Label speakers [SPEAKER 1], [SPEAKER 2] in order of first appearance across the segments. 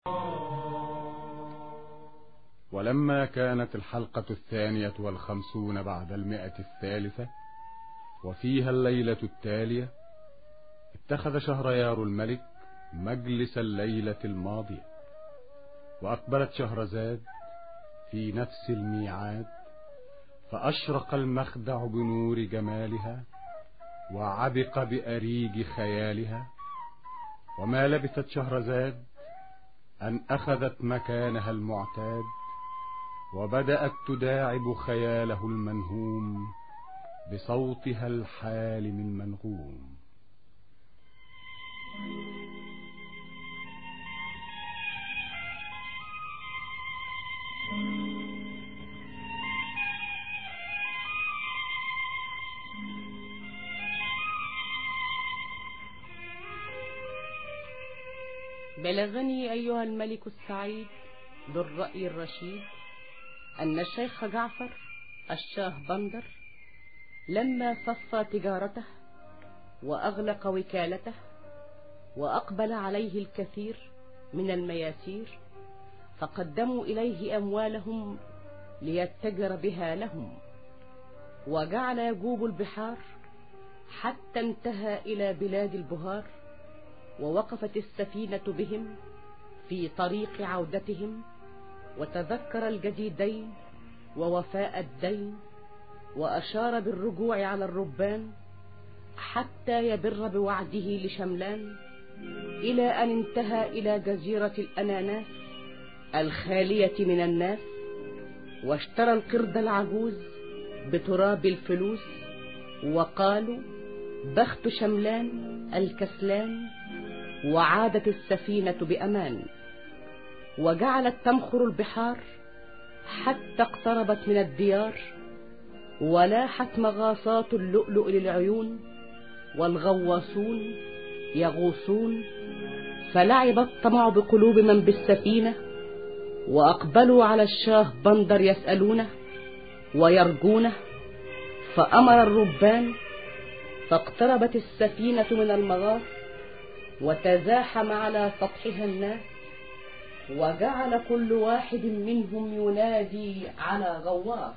[SPEAKER 1] ولما كانت الحلقة الثانية والخمسون بعد المئة الثالثة وفيها الليلة التالية اتخذ شهريار الملك مجلس الليلة الماضية وأقبلت شهرزاد في نفس الميعاد فأشرق المخدع بنور جمالها وعبق بأريج خيالها وما لبثت شهرزاد أن أخذت مكانها المعتاد وبدأت تداعب خياله المنهوم بصوتها الحالم المنغوم
[SPEAKER 2] بلغني أيها الملك السعيد ذو الرأي الرشيد أن الشيخ جعفر الشاه بندر لما صفى تجارته وأغلق وكالته وأقبل عليه الكثير من المياسير فقدموا إليه أموالهم ليتجر بها لهم وجعل يجوب البحار حتى انتهى إلى بلاد البهار ووقفت السفينة بهم في طريق عودتهم وتذكر الجديدين ووفاء الدين وأشار بالرجوع على الربان حتى يبر بوعده لشملان إلى أن انتهى إلى جزيرة الأناناس الخالية من الناس واشترى القرد العجوز بتراب الفلوس وقالوا بخت شملان الكسلان وعادت السفينة بأمان وجعلت تمخر البحار حتى اقتربت من الديار ولاحت مغاصات اللؤلؤ للعيون والغواصون يغوصون فلعب الطمع بقلوب من بالسفينة وأقبلوا على الشاه بندر يسألونه ويرجونه فأمر الربان فاقتربت السفينة من المغاص وتزاحم على سطحها الناس وجعل كل واحد منهم ينادي على غواص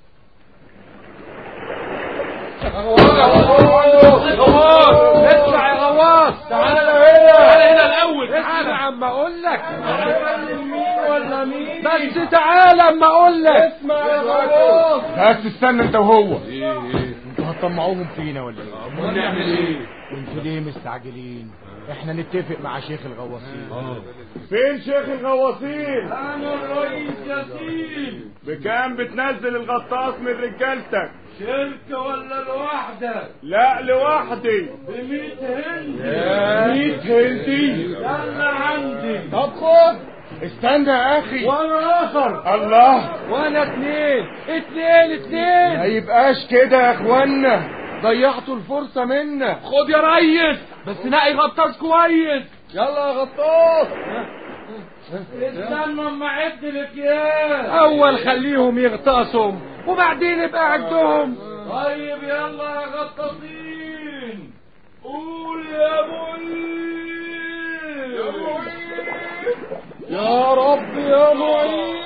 [SPEAKER 3] اسمع يا غواص تعالى هنا تعالى هنا الاول اسمع اما اقول لك مين ولا مين بس تعالى اما اقول لك اسمع يا غواص
[SPEAKER 4] بس استنى انت وهو
[SPEAKER 5] ايه ايه انتوا هتطمعوهم فينا ولا ايه
[SPEAKER 3] امال نعمل ايه
[SPEAKER 5] انتوا ليه مستعجلين احنا نتفق مع شيخ الغواصين
[SPEAKER 4] فين شيخ الغواصين
[SPEAKER 3] انا الرئيس ياسين
[SPEAKER 4] بكام بتنزل الغطاس من رجالتك
[SPEAKER 3] شركة ولا لوحدك
[SPEAKER 4] لا لوحدي
[SPEAKER 3] بمية هند
[SPEAKER 4] ميت هندي
[SPEAKER 3] يلا عندي
[SPEAKER 4] طب خد استنى يا اخي
[SPEAKER 3] وانا اخر
[SPEAKER 4] الله
[SPEAKER 3] وانا اتنين اتنين
[SPEAKER 4] ما
[SPEAKER 3] اتنين
[SPEAKER 4] يبقاش كده يا اخوانا ضيعتوا الفرصة منا
[SPEAKER 3] خد يا ريس بس نقي غطاس كويس
[SPEAKER 4] يلا يا غطاس
[SPEAKER 3] استنى اما اعد الاكياس اول خليهم يغطاسهم وبعدين ابقى عدهم طيب يلا يا غطاسين قول يا معين يا معين
[SPEAKER 4] يا رب يا معين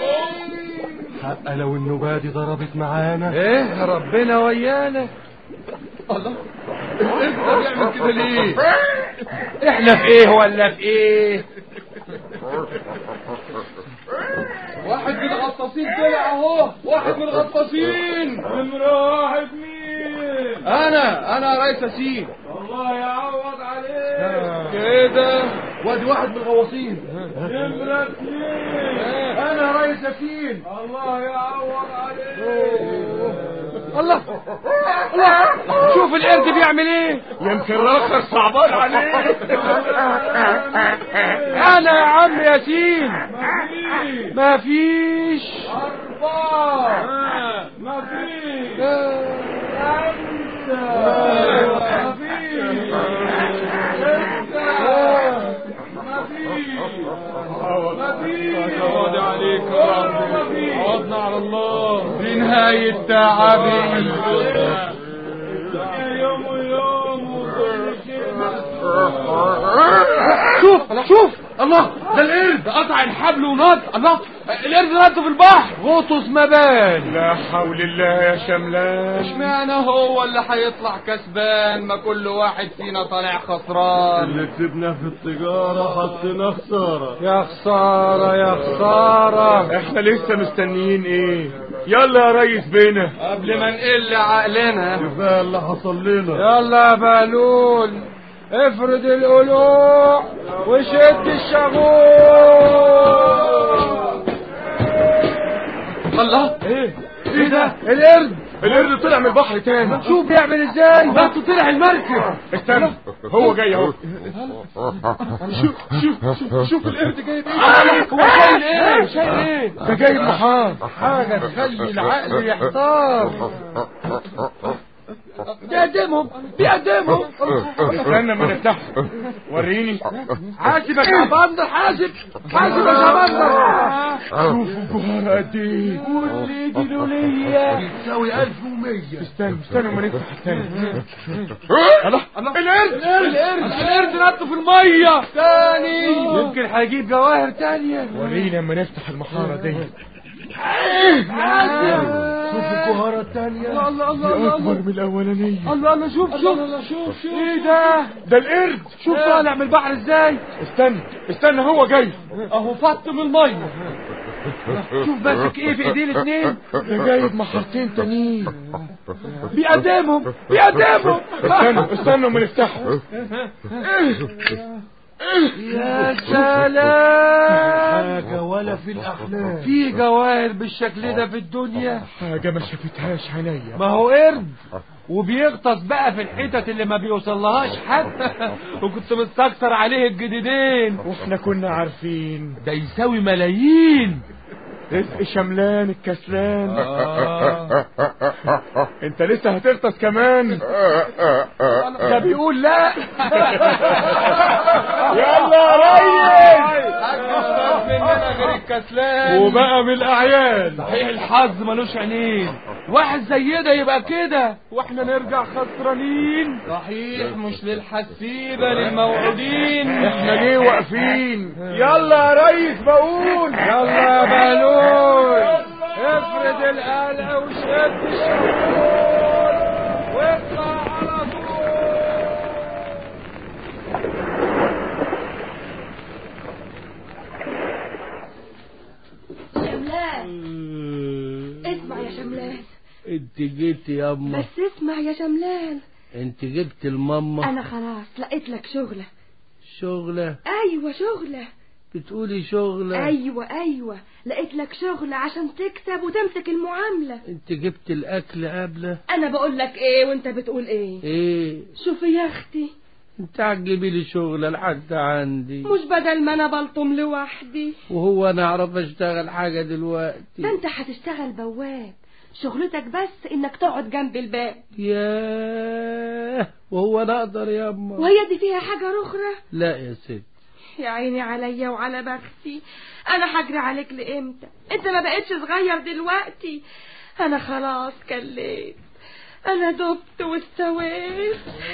[SPEAKER 5] حق لو النوبة دي ضربت معانا
[SPEAKER 3] ايه ربنا ويانا
[SPEAKER 4] الله انت بيعمل كده ليه
[SPEAKER 3] احنا في ايه ولا في ايه
[SPEAKER 4] واحد من الغطاسين طلع اهو واحد من الغطاسين
[SPEAKER 3] نمرة واحد مين
[SPEAKER 4] انا انا رئيس ياسين
[SPEAKER 3] الله يعوض عليك
[SPEAKER 4] كده وادي واحد من الغواصين
[SPEAKER 3] نمرة اثنين
[SPEAKER 4] انا رئيس ياسين
[SPEAKER 3] الله يعوض عليك
[SPEAKER 4] الله
[SPEAKER 3] الله شوف القرد بيعمل ايه
[SPEAKER 4] يمكن راخر صعبان عليه
[SPEAKER 3] انا يا عم ياسين ما فيش اربعة ما فيش خمسة ما فيش ستة ما فيش ما فيش
[SPEAKER 4] عوض عليك يا رب
[SPEAKER 3] ما فيش
[SPEAKER 4] عوضنا على الله دي نهاية تعبي
[SPEAKER 3] يوم ويوم وكل شيء
[SPEAKER 4] شوف شوف
[SPEAKER 3] الله ده القرد قطع الحبل ونط الله القرد نط في البحر غطس ما بان
[SPEAKER 5] لا حول الله يا شملان
[SPEAKER 4] اشمعنى هو اللي هيطلع كسبان ما كل واحد فينا طالع خسران
[SPEAKER 6] اللي كسبنا في التجارة حطينا خسارة
[SPEAKER 5] يا خسارة يا خسارة
[SPEAKER 6] احنا لسه مستنيين ايه يلا يا ريس بينا
[SPEAKER 4] قبل ما نقل عقلنا
[SPEAKER 6] كفاية اللي حصل لنا
[SPEAKER 5] يلا يا بهلول افرد القلوع وشد الشغول
[SPEAKER 3] الله
[SPEAKER 5] ايه ايه ده القرد
[SPEAKER 6] القرد طلع من البحر تاني
[SPEAKER 5] شوف بيعمل ازاي
[SPEAKER 3] ده طلع المركب
[SPEAKER 6] استنى هو جاي اهو
[SPEAKER 3] شوف شوف شوف شوف القرد جايب ايه هو شايل ايه شايل ايه
[SPEAKER 5] ده جايب محار حاجة تخلي العقل يحتار بيقدمهم بيقدمهم
[SPEAKER 6] استنى ما نفتحه وريني
[SPEAKER 5] حاسب يا شعبندر حاسب حاسب يا شعبندر
[SPEAKER 6] شوفوا الجوهرة قد ايه
[SPEAKER 5] كل دي لولية
[SPEAKER 6] بتساوي 1100 استنى استنى ما نفتح الثاني
[SPEAKER 3] الله الله القرد القرد القرد نط في الميه تاني
[SPEAKER 5] يمكن هيجيب جواهر تانية
[SPEAKER 6] ورينا اما نفتح المحارة دي
[SPEAKER 5] شوف الجوهرة التانية
[SPEAKER 3] الله الله الله
[SPEAKER 6] دي
[SPEAKER 3] الله
[SPEAKER 6] اكبر من الاولانية
[SPEAKER 3] الله الله شوف شوف شوف شوف
[SPEAKER 5] ايه ده
[SPEAKER 6] ده القرد
[SPEAKER 5] شوف طالع من البحر ازاي
[SPEAKER 6] استنى استنى هو جاي
[SPEAKER 3] اهو فط من الميه
[SPEAKER 5] شوف ماسك ايه في ايديه الاتنين
[SPEAKER 6] ده جايب محارتين تانيين
[SPEAKER 5] بيقدمهم بيقدمهم
[SPEAKER 6] استنى استنى ما نفتحه
[SPEAKER 5] يا سلام
[SPEAKER 6] حاجة ولا في الأحلام
[SPEAKER 5] في جواهر بالشكل ده في الدنيا
[SPEAKER 6] حاجة ما شافتهاش عينيا
[SPEAKER 5] ما هو قرد وبيغطس بقى في الحتت اللي ما بيوصلهاش حد وكنت مستكتر عليه الجديدين
[SPEAKER 6] واحنا كنا عارفين
[SPEAKER 5] ده يساوي ملايين
[SPEAKER 6] رزق شملان الكسلان انت لسه هتغطس كمان
[SPEAKER 5] ده بيقول لا
[SPEAKER 6] يلا يا ريس
[SPEAKER 4] محتاج مننا غير الكسلان
[SPEAKER 6] وبقى من الاعيان
[SPEAKER 5] صحيح الحظ ملوش عينين واحد زي ده يبقى كده واحنا نرجع خسرانين
[SPEAKER 4] صحيح مش للحسيبة للموعودين
[SPEAKER 6] احنا ليه واقفين يلا يا ريس بقول
[SPEAKER 5] يلا يا بالون افرد القلق وشد الشغول واطلع على طول
[SPEAKER 7] شملان اسمع يا شملان
[SPEAKER 8] انت جيت يا اما
[SPEAKER 7] بس اسمع يا شملان
[SPEAKER 8] انت جبت الماما
[SPEAKER 7] انا خلاص لقيت لك شغلة
[SPEAKER 8] شغلة
[SPEAKER 7] ايوه شغلة
[SPEAKER 8] بتقولي شغلة
[SPEAKER 7] ايوه ايوه لقيت لك شغلة عشان تكسب وتمسك المعاملة
[SPEAKER 8] انت جبت الاكل قبله
[SPEAKER 7] انا بقول لك ايه وانت بتقول ايه
[SPEAKER 8] ايه
[SPEAKER 7] شوفي يا اختي
[SPEAKER 8] انت هتجيبي لي شغلة لحد عندي
[SPEAKER 7] مش بدل ما انا بلطم لوحدي
[SPEAKER 8] وهو انا اعرف اشتغل حاجة دلوقتي
[SPEAKER 7] ده انت هتشتغل بواب شغلتك بس انك تقعد جنب الباب
[SPEAKER 8] ياه وهو انا اقدر يا اما
[SPEAKER 7] وهي دي فيها حاجة اخرى
[SPEAKER 8] لا يا ست
[SPEAKER 7] يا عيني عليا وعلى بختي انا هجري عليك لامتى انت ما بقتش صغير دلوقتي انا خلاص كليت انا دبت واستويت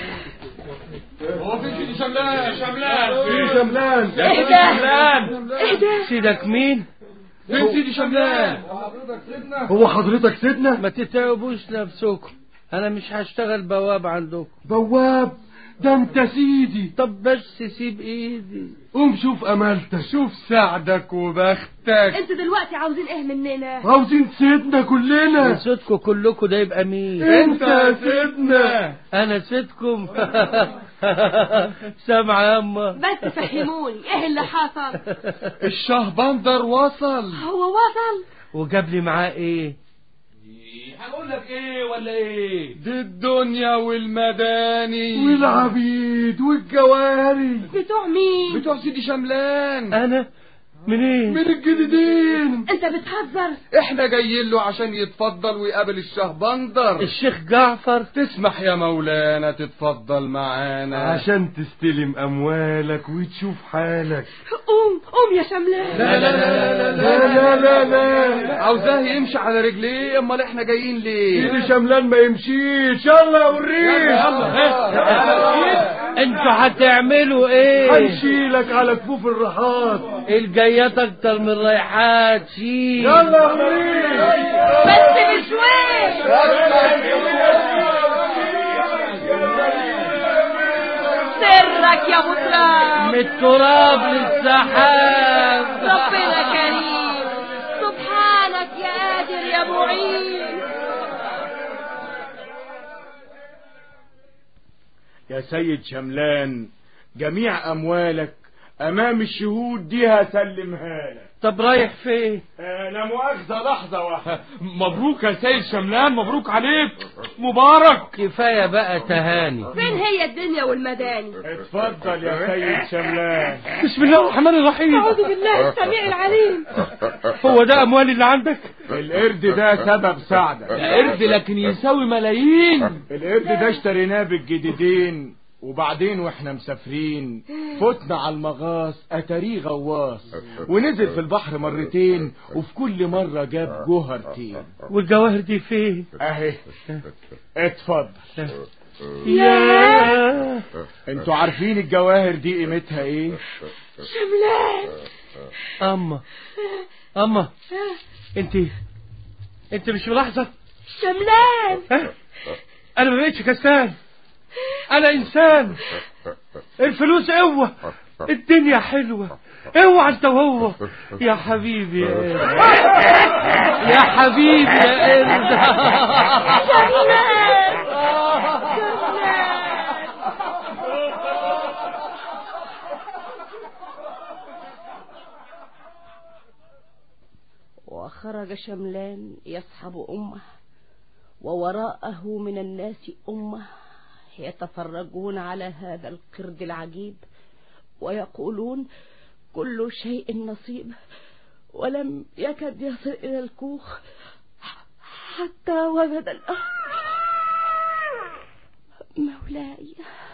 [SPEAKER 3] هو فين سيدي شملان شملان
[SPEAKER 6] في شملان
[SPEAKER 7] ايه ده ايه ده
[SPEAKER 8] سيدك مين
[SPEAKER 3] فين سيدي شملان
[SPEAKER 6] هو حضرتك سيدنا
[SPEAKER 8] ما تتعبوش نفسكم انا مش هشتغل بواب عندكم
[SPEAKER 6] بواب ده انت سيدي
[SPEAKER 8] طب بس سيب ايدي
[SPEAKER 6] قوم شوف امالتك
[SPEAKER 4] شوف سعدك وبختك
[SPEAKER 7] انتوا دلوقتي عاوزين ايه مننا
[SPEAKER 6] عاوزين سيدنا كلنا
[SPEAKER 8] صوتكم كلكم ده يبقى مين
[SPEAKER 6] انت يا سيدنا
[SPEAKER 8] انا سيدكم سامع يا اما
[SPEAKER 7] بس فهموني ايه اللي حصل
[SPEAKER 4] الشهبندر وصل
[SPEAKER 7] هو وصل
[SPEAKER 8] وجاب لي معاه ايه
[SPEAKER 3] هنقول لك ايه ولا ايه
[SPEAKER 4] دي الدنيا والمداني
[SPEAKER 6] والعبيد والجواري
[SPEAKER 7] بتوع مين
[SPEAKER 4] بتوع سيدي شملان
[SPEAKER 8] انا منين
[SPEAKER 6] من الجديدين
[SPEAKER 7] انت بتهزر
[SPEAKER 4] احنا جايين له عشان يتفضل ويقابل الشهبندر
[SPEAKER 8] الشيخ جعفر
[SPEAKER 4] تسمح يا مولانا تتفضل معانا
[SPEAKER 6] عشان تستلم اموالك وتشوف حالك
[SPEAKER 7] قوم قوم يا شملان
[SPEAKER 4] لا لا لا لا لا لا لا لا عاوزاه يمشي على رجليه امال احنا جايين ليه
[SPEAKER 6] سيدي شملان ما يمشيش يلا اوريك
[SPEAKER 3] يلا
[SPEAKER 8] انتوا هتعملوا ايه
[SPEAKER 3] هنشيلك على كفوف الرحاط
[SPEAKER 8] الجيات اكتر من رايحات شيل
[SPEAKER 3] يلا يا مريض
[SPEAKER 7] بس بشويش سرك يا ابو تراب
[SPEAKER 8] من التراب للسحاب
[SPEAKER 7] ربنا كريم سبحانك يا قادر يا معين
[SPEAKER 6] يا سيد شملان جميع أموالك أمام الشهود دي هسلمها لك
[SPEAKER 8] طب رايح فين
[SPEAKER 6] أنا مؤاخذة لحظة واحدة
[SPEAKER 5] مبروك يا سيد شملان مبروك عليك مبارك
[SPEAKER 8] كفايه بقى تهاني
[SPEAKER 7] فين هي الدنيا والمداني
[SPEAKER 6] اتفضل يا سيد شملان
[SPEAKER 5] بسم الله الرحمن الرحيم
[SPEAKER 7] اعوذ بالله السميع العليم
[SPEAKER 5] هو ده اموال اللي عندك
[SPEAKER 6] القرد ده سبب سعدك
[SPEAKER 5] قرد لكن يساوي ملايين
[SPEAKER 6] القرد ده اشتريناه بالجديدين وبعدين واحنا مسافرين فتنا على المغاص اتاريه غواص ونزل في البحر مرتين وفي كل مرة جاب جوهرتين
[SPEAKER 8] والجواهر دي فين
[SPEAKER 6] اهي اتفضل
[SPEAKER 8] يا
[SPEAKER 6] انتوا عارفين الجواهر دي قيمتها ايه
[SPEAKER 7] شملان
[SPEAKER 8] اما اما انت انت مش ملاحظه
[SPEAKER 7] شملان
[SPEAKER 8] ها؟ انا ما بقتش كسلان انا انسان الفلوس قوة الدنيا حلوة اوعى انت وهو يا حبيبي يا قرد يا حبيبي يا قرد
[SPEAKER 2] وخرج شملان يصحب أمه ووراءه من الناس أمة يتفرجون على هذا القرد العجيب ويقولون كل شيء نصيب ولم يكد يصل إلى الكوخ حتى وجد الأرض مولاي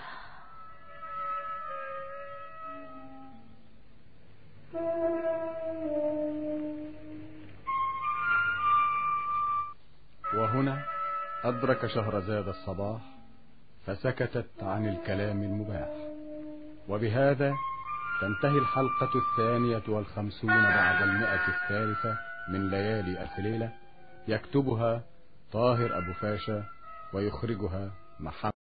[SPEAKER 1] وهنا أدرك شهرزاد الصباح فسكتت عن الكلام المباح وبهذا تنتهي الحلقة الثانية والخمسون بعد المئة الثالثة من ليالي ألف ليلة يكتبها طاهر أبو فاشا ويخرجها محمد